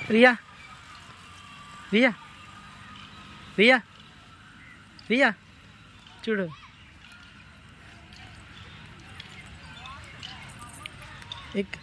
రియా రియా రియా రియా చూడు ఎక్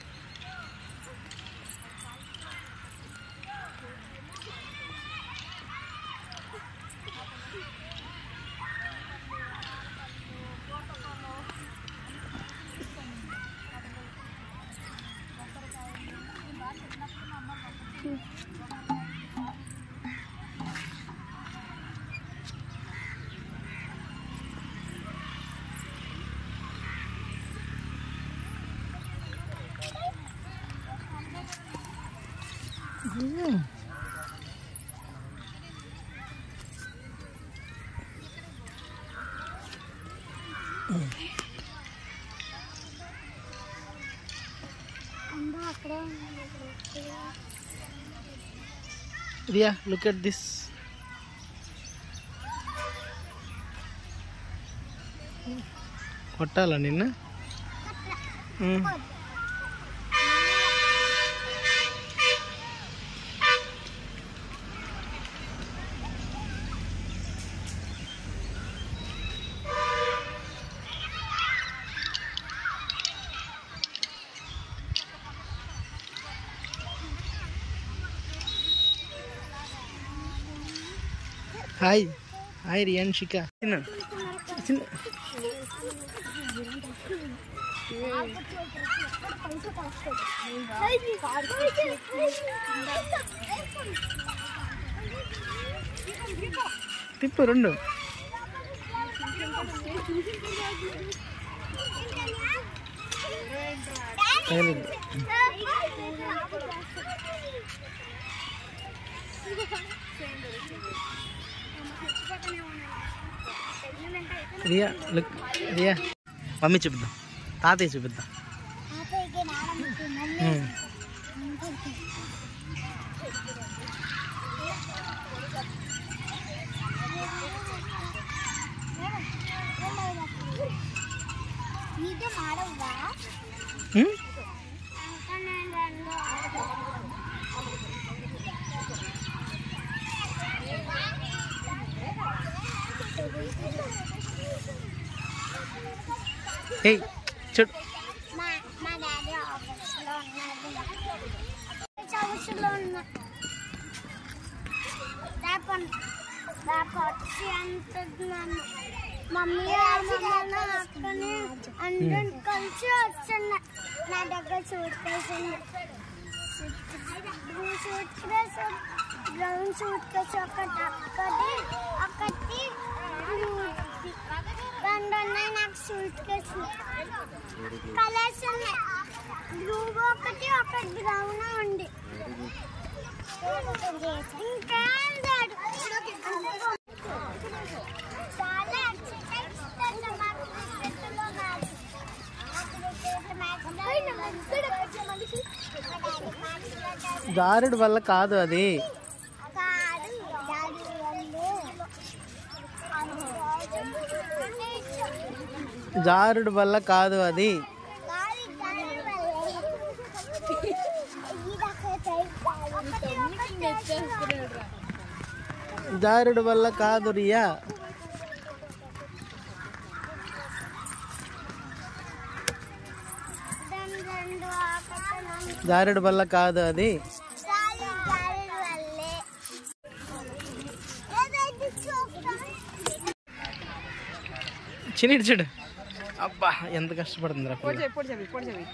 Riya look at this కొట్టాలా నిన్ను ఉమ్. హాయ్ హాయ్ రియాన్ షికా చిన్న చిన్న తిప్పు రెండు తగిలింది. రియా లుక్ రియా మమ్మీ చూపిద్దాం తాతయ్య చూపిద్దాం ఉమ్. నీతో మాడవుగా ఉమ్? ఏయ్ చూడు మా మా డాడీ ఆఫీస్లో ఉన్నాడు ఆఫీస్లో ఉన్నా రేపు రేపు వచ్చి అంటున్నాను మమ్మీ మమ్మల్ని అక్కని అందరం కలిసి వచ్చున్నా నా దగ్గర సూట్ కేసు ఉంది blue suitcase brown suitcase ఒకటి ఒకటి ఒకటి బ్లూ రెండు ఉన్నాయి నాకు సూట్ కేసు కలర్స్ ఉన్నాయి బ్లూ ఒకటి ఒకటి బ్రౌన్ ఉంది ఇంకేం లేదు చాలా ఎక్సర్సైజ్ చేస్తాను మాకు క్రికెట్లో మ్యాచ్ జారుడు వల్ల కాదు అది జారుడు వల్ల కాదు అది జారుడు వల్ల కాదు రియా రెండు ఆకలి జారుడు వల్ల కాదు అది గాలి గాలి వల్లే ఏదైతే చూస్తా చిన్నటి చూడు అబ్బా ఎంత కష్టపడుతుంది రా పిల్ల. పొడి చెవి పొడి చెవి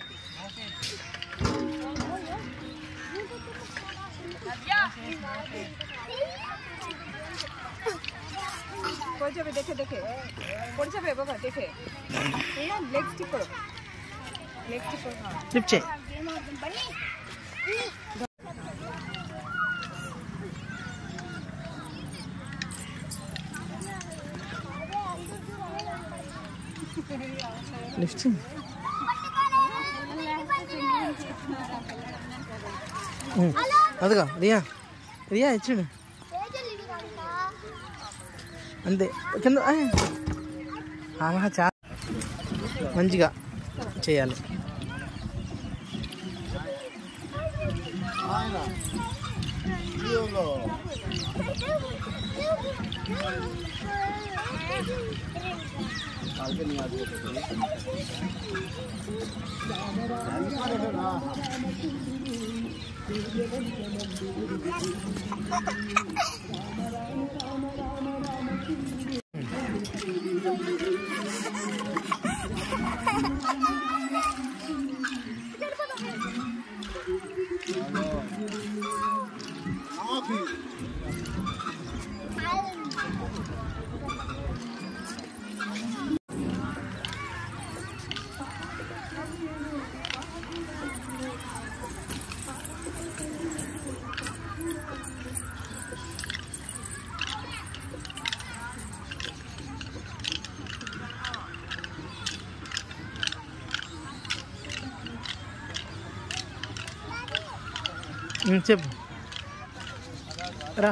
పొడి చెవి দেখে দেখে పొడి చెవి বাবা দেখে লেগ স্টিক করো লেগ স্টিক করো হ্যাঁ లిఫ్ట్ చేయి లిఫ్ట్ చేయి ఉమ్. అదిగో రియా రియా ఇచ్చుడు అంతే కింద ఆయ్. ఆహా చా మంచిగా చేయాలి ఉమ్, చెప్పు రా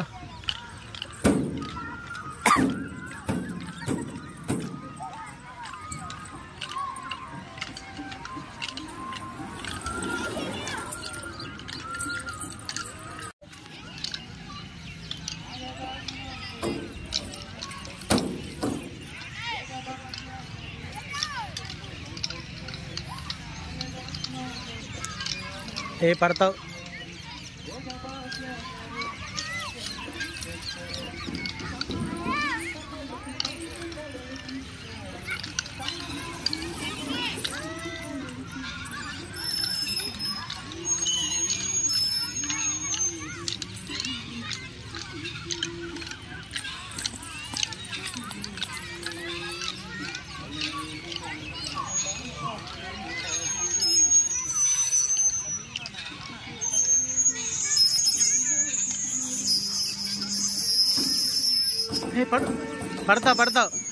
ఏ పడతావు ఏ పడు పడతావు పడతావు